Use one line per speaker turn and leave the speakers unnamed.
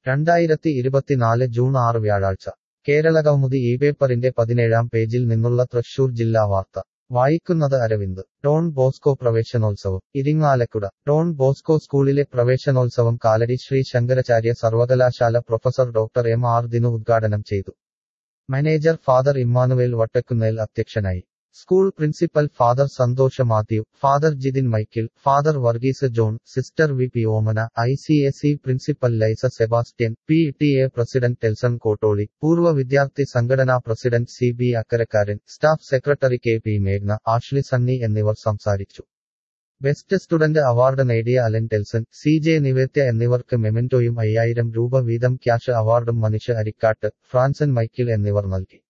രണ്ടായിരത്തി ഇരുപത്തിനാല് ജൂൺ ആറ് വ്യാഴാഴ്ച കേരളകൗമുദി ഈ പേപ്പറിന്റെ പതിനേഴാം പേജിൽ നിന്നുള്ള തൃശൂർ ജില്ലാ വാർത്ത വായിക്കുന്നത് അരവിന്ദ് ഡോൺ ബോസ്കോ പ്രവേശനോത്സവം ഇരിങ്ങാലക്കുട ഡോൺ ബോസ്കോ സ്കൂളിലെ പ്രവേശനോത്സവം കാലടി ശ്രീ ശങ്കരാചാര്യ സർവകലാശാല professor doctor M R Dinu ഉദ്ഘാടനം ചെയ്തു മാനേജർ ഫാദർ ഇമ്മാനുവേൽ വട്ടക്കുന്നേൽ അധ്യക്ഷനായി school principal father Santhosh Mathew father Jithin Michael father Varghese John sister V P Omana I C S E principal Liza Sebastian P T A president Telson Kottoli പൂർവ്വ വിദ്യാർത്ഥി സംഘടനാ president C B Akkarakkaran staff secretary K P മേഘ്ന ആഷ്ലി സണ്ണി എന്നിവർ സംസാരിച്ചു best student award നേടിയ അലൻ ടെൽസൺ സി ജെ നിവേത്യ എന്നിവർക്ക് മെമെന്റോയും അയ്യായിരം രൂപ വീതം ക്യാഷ് അവാർഡും മനുഷ്യ അരിക്കാട്ട് ഫ്രാൻസൻ മൈക്കിൾ എന്നിവർ നൽകി